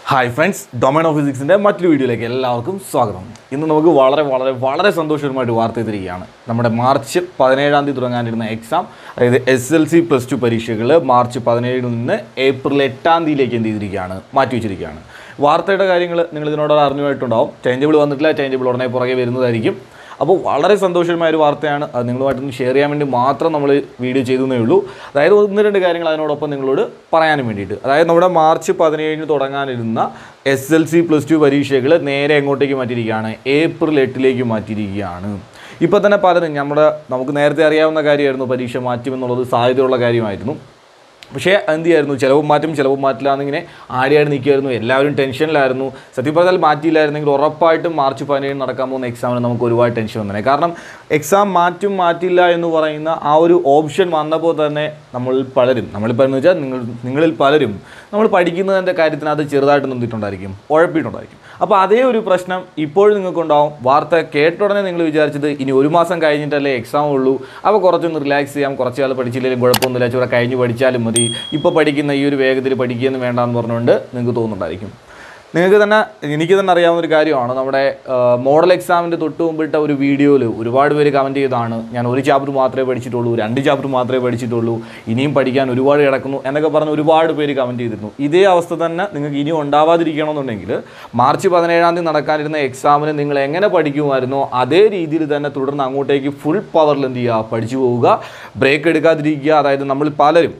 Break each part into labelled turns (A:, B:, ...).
A: Hi friends domain of ഫിസിക്സിൻ്റെ മറ്റൊരു വീഡിയോയിലേക്ക് എല്ലാവർക്കും സ്വാഗതം ഇന്ന് നമുക്ക് വളരെ വളരെ വളരെ സന്തോഷകരമായിട്ട് വാർത്ത എത്തിയിരിക്കുകയാണ് നമ്മുടെ മാർച്ച് പതിനേഴാം തീയതി തുടങ്ങാനിരുന്ന എക്സാം അതായത് S L C plus two പരീക്ഷകൾ മാർച്ച് പതിനേഴിൽ നിന്ന് ഏപ്രിൽ എട്ടാം തീയതിയിലേക്ക് എന്ത് ചെയ്തിരിക്കുകയാണ് മാറ്റി വെച്ചിരിക്കുകയാണ് വാർത്തയുടെ കാര്യങ്ങൾ നിങ്ങൾ ഇതിനോട് അറിഞ്ഞുമായിട്ടുണ്ടാവും ചേഞ്ച് ടേബിൾ വന്നിട്ടില്ല ചേഞ്ച് ടേബിൾ ഉടനെ പുറകെ വരുന്നതായിരിക്കും അപ്പോൾ വളരെ സന്തോഷമായ ഒരു വാർത്തയാണ് അത് നിങ്ങളുമായിട്ടൊന്ന് ഷെയർ ചെയ്യാൻ വേണ്ടി മാത്രം നമ്മൾ വീഡിയോ ചെയ്തേ ഉള്ളൂ അതായത് ഒന്ന് രണ്ട് കാര്യങ്ങൾ അതിനോടൊപ്പം നിങ്ങളോട് പറയാനും വേണ്ടിയിട്ട് അതായത് നമ്മുടെ മാർച്ച് പതിനേഴിന് തുടങ്ങാനിരുന്ന S L C plus two പരീക്ഷകൾ നേരെ എങ്ങോട്ടേക്ക് മാറ്റിയിരിക്കുകയാണ് ഏപ്രിൽ എട്ടിലേക്ക് മാറ്റിയിരിക്കുകയാണ് ഇപ്പോൾ തന്നെ പലരും നമ്മുടെ നമുക്ക് നേരത്തെ അറിയാവുന്ന കാര്യമായിരുന്നു പരീക്ഷ മാറ്റുമെന്നുള്ളത് സാധ്യതയുള്ള കാര്യമായിരുന്നു പക്ഷേ എന്ത് ചെയ്യായിരുന്നു ചിലവും മാറ്റും ചിലവും മാറ്റില്ല എന്നിങ്ങനെ ആടിയാടി നിൽക്കുമായിരുന്നു എല്ലാവരും ടെൻഷനിലായിരുന്നു സത്യം പറഞ്ഞാൽ മാറ്റിയില്ലായിരുന്നെങ്കിൽ ഉറപ്പായിട്ടും മാർച്ച് പതിനേഴ് നടക്കാൻ പോകുന്ന എക്സാമിന് നമുക്ക് ഒരുപാട് ടെൻഷൻ വന്നേ കാരണം എക്സാം മാറ്റും മാറ്റില്ല എന്ന് പറയുന്ന ആ ഒരു ഓപ്ഷൻ വന്നപ്പോൾ തന്നെ നമ്മൾ പലരും നമ്മളിപ്പോൾ എന്ന് വെച്ചാൽ നിങ്ങൾ നിങ്ങളിൽ പലരും നമ്മൾ പഠിക്കുന്നതിൻ്റെ കാര്യത്തിന് അത് ചെറുതായിട്ട് നിന്നിട്ടുണ്ടായിരിക്കും ഉഴപ്പിയിട്ടുണ്ടായിരിക്കും അപ്പോൾ അതേ ഒരു പ്രശ്നം ഇപ്പോഴും നിങ്ങൾക്കുണ്ടാവും വാർത്ത കേട്ട ഉടനെ നിങ്ങൾ വിചാരിച്ചത് ഇനി ഒരു മാസം കഴിഞ്ഞിട്ടല്ലേ എക്സാം ഉള്ളൂ അപ്പോൾ കുറച്ചൊന്ന് റിലാക്സ് ചെയ്യാം കുറച്ച് കാലം പഠിച്ചില്ലെങ്കിലും കുഴപ്പമൊന്നുമില്ല ചൂടെ കഴിഞ്ഞ് പഠിച്ചാലും മതി ഇപ്പോൾ പഠിക്കുന്ന ഈ ഒരു വേഗത്തിൽ പഠിക്കുകയെന്ന് വേണ്ടാന്ന് പറഞ്ഞുകൊണ്ട് നിങ്ങൾക്ക് തോന്നുന്നുണ്ടായിരിക്കും നിങ്ങൾക്ക് തന്നെ എനിക്ക് തന്നെ അറിയാവുന്ന ഒരു കാര്യമാണ് നമ്മുടെ മോഡൽ എക്സാമിൻ്റെ തൊട്ട് മുമ്പിട്ട ഒരു വീഡിയോയിൽ ഒരുപാട് പേര് കമൻറ്റ് ചെയ്തതാണ് ഞാൻ ഒരു ചാപ്റ്റർ മാത്രമേ പഠിച്ചിട്ടുള്ളൂ രണ്ട് ചാപ്റ്റർ മാത്രമേ പഠിച്ചിട്ടുള്ളൂ ഇനിയും പഠിക്കാൻ ഒരുപാട് കിടക്കുന്നു എന്നൊക്കെ പറഞ്ഞ് ഒരുപാട് പേര് കമൻറ്റ് ചെയ്തിരുന്നു ഇതേ അവസ്ഥ തന്നെ നിങ്ങൾക്ക് ഇനി ഉണ്ടാവാതിരിക്കണമെന്നുണ്ടെങ്കിൽ മാർച്ച് പതിനേഴാം തീയതി നടക്കാനിരുന്ന എക്സാമിന് നിങ്ങൾ എങ്ങനെ പഠിക്കുമായിരുന്നോ അതേ രീതിയിൽ തന്നെ തുടർന്ന് അങ്ങോട്ടേക്ക് ഫുൾ പവറിൽ എന്ത് ചെയ്യുക പഠിച്ചു പോവുക ബ്രേക്ക് എടുക്കാതിരിക്കുക അതായത് നമ്മൾ പലരും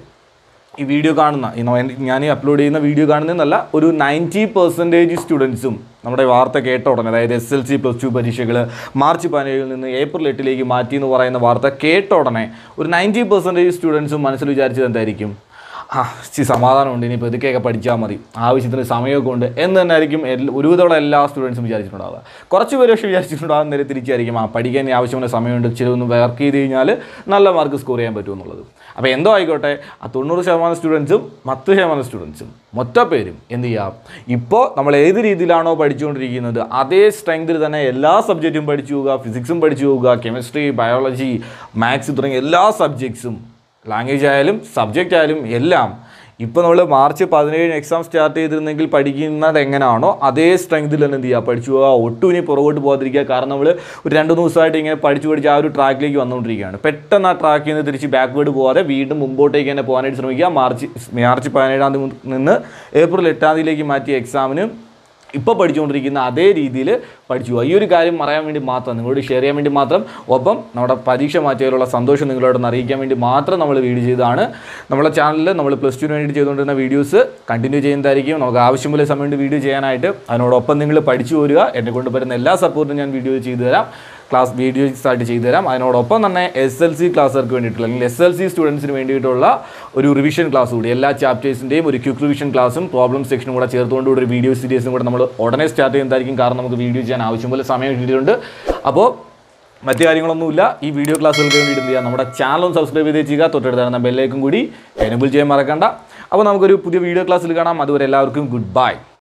A: ഈ വീഡിയോ കാണുന്ന ഈ നോ- ഞാൻ ഈ അപ്ലോഡ് ചെയ്യുന്ന വീഡിയോ കാണുന്നതെന്നല്ല ഒരു നയൻറ്റി പെർസെൻറ്റേജ് സ്റ്റുഡൻസും നമ്മുടെ വാർത്ത കേട്ട ഉടനെ അതായത് S L C plus two പരീക്ഷകൾ മാർച്ച് പതിനേഴിൽ നിന്ന് ഏപ്രിൽ എട്ടിലേക്ക് മാറ്റി എന്ന് പറയുന്ന വാർത്ത കേട്ട ഉടനെ ഒരു നയൻറ്റി പെർസെൻറ്റേജ് സ്റ്റുഡൻസും മനസ്സിൽ വിചാരിച്ചത് എന്തായിരിക്കും ആ ചി സമാധാനമുണ്ട് ഇനി ഇതൊക്കെയൊക്കെ പഠിച്ചാൽ മതി ആവശ്യത്തിന് സമയമൊക്കെ ഉണ്ട് എന്ന് തന്നെ ആയിരിക്കും എല്ലാ- ഒരുവിധമുള്ള എല്ലാ സ്റ്റുഡൻസും വിചാരിച്ചിട്ടുണ്ടാവുക കുറച്ച് പേര് പക്ഷേ വിചാരിച്ചിട്ടുണ്ടാകുന്ന നേരെ തിരിച്ചായിരിക്കും ആ പഠിക്കാൻ ഇനി ആവശ്യമുള്ള സമയമുണ്ട് ചിലവൊന്ന് വർക്ക് ചെയ്ത് കഴിഞ്ഞാൽ നല്ല മാർക്ക് സ്കോർ ചെയ്യാൻ പറ്റുമെന്നുള്ളത് അപ്പോൾ എന്തോ ആയിക്കോട്ടെ ആ തൊണ്ണൂറ് ശതമാനം സ്റ്റുഡൻസും പത്ത് ശതമാനം സ്റ്റുഡൻസും മൊത്ത പേരും എന്ത് ചെയ്യാം ഇപ്പോൾ നമ്മൾ ഏത് രീതിയിലാണോ പഠിച്ചുകൊണ്ടിരിക്കുന്നത് അതേ സ്ട്രെങ്തിൽ തന്നെ എല്ലാ സബ്ജക്റ്റും പഠിച്ചു പോവുക ഫിസിക്സും പഠിച്ചു പോവുക കെമിസ്ട്രി ബയോളജി മാത്സ് തുടങ്ങിയ എല്ലാ സബ്ജക്ട്സും ലാംഗ്വേജ് ആയാലും സബ്ജക്റ്റ് ആയാലും എല്ലാം ഇപ്പോൾ നമ്മൾ മാർച്ച് പതിനേഴിന് എക്സാം സ്റ്റാർട്ട് ചെയ്തിരുന്നെങ്കിൽ പഠിക്കുന്നത് എങ്ങനെയാണോ അതേ സ്ട്രെങ്തിൽ തന്നെ എന്ത് ചെയ്യുക പഠിച്ചു പോവുക ഒട്ടും ഇനി പുറകോട്ട് പോകാതിരിക്കുക കാരണം നമ്മൾ ഒരു രണ്ട് മൂന്ന് ദിവസമായിട്ട് ഇങ്ങനെ പഠിച്ചു പഠിച്ച് ആ ഒരു ട്രാക്കിലേക്ക് വന്നുകൊണ്ടിരിക്കുകയാണ് പെട്ടെന്ന് ആ ട്രാക്കിൽ നിന്ന് തിരിച്ച് ബാക്ക്വേർഡ് പോകാതെ വീണ്ടും മുമ്പോട്ടേക്ക് തന്നെ പോകാനായിട്ട് ശ്രമിക്കുക മാർച്ച് മാർച്ച് പതിനേഴാം തീയതി നിന്ന് ഏപ്രിൽ എട്ടാം തീയതിയിലേക്ക് മാറ്റിയ എക്സാമിന് ഇപ്പോൾ പഠിച്ചുകൊണ്ടിരിക്കുന്ന അതേ രീതിയിൽ പഠിച്ചു പോകുക. ഈ ഒരു കാര്യം പറയാൻ വേണ്ടി മാത്രം നിങ്ങളോട് ഷെയർ ചെയ്യാൻ വേണ്ടി മാത്രം ഒപ്പം നമ്മുടെ പരീക്ഷ മാറ്റിയതിലുള്ള സന്തോഷം നിങ്ങളോടൊന്ന് അറിയിക്കാൻ വേണ്ടി മാത്രം നമ്മൾ വീഡിയോ ചെയ്തതാണ് നമ്മുടെ ചാനലിൽ നമ്മൾ പ്ലസ് ടുവിന് വേണ്ടി ചെയ്തുകൊണ്ടിരുന്ന വീഡിയോസ് കണ്ടിന്യൂ ചെയ്യുന്നതായിരിക്കും നമുക്ക് ആവശ്യമുള്ള സമയത്ത് വീഡിയോ ചെയ്യാനായിട്ട് അതിനോടൊപ്പം നിങ്ങൾ പഠിച്ചു പോരുക എന്നെ കൊണ്ട് പറ്റുന്ന എല്ലാ സപ്പോർട്ടും ഞാൻ വീഡിയോ ചെയ്തു തരാം ക്ലാസ് വീഡിയോസ് ആയിട്ട് ചെയ്തു തരാം അതിനോടൊപ്പം തന്നെ എസ് എൽ സി ക്ലാസ്സുകാർക്ക് വേണ്ടിയിട്ടുള്ള അല്ലെങ്കിൽ എസ് എൽ സി സ്റ്റുഡൻസിന് വേണ്ടിയിട്ടുള്ള ഒരു റിവിഷൻ ക്ലാസ് കൂടി എല്ലാ ചാപ്റ്റേഴ്സിൻ്റെയും ഒരു ക്വിക്ക് റിവിഷൻ ക്ലാസ്സും പ്രോബ്ലം സെക്ഷനും കൂടെ ചേർത്തുകൊണ്ട് ഒരു വീഡിയോ സീരീസും കൂടെ നമ്മൾ ഉടനെ സ്റ്റാർട്ട് ചെയ്യുന്നതായിരിക്കും കാരണം നമുക്ക് വീഡിയോ ചെയ്യാൻ ആവശ്യം പോലെ സമയം കിട്ടിയിട്ടുണ്ട് അപ്പോൾ മറ്റു കാര്യങ്ങളൊന്നുമില്ല ഈ വീഡിയോ ക്ലാസ്സുകൾക്ക് വേണ്ടി എന്ത് ചെയ്യുക നമ്മുടെ ചാനലും സബ്സ്ക്രൈബ് ചെയ്ത് ചെയ്യുക തൊട്ടടുത്ത് ബെല്ലേക്കും കൂടി എനബിൾ ചെയ്യാൻ മറക്കണ്ട അപ്പോൾ നമുക്കൊരു പുതിയ വീഡിയോ ക്ലാസ്സിൽ കാണാം അതുവരെ എല്ലാവർക്കും ഗുഡ് ബൈ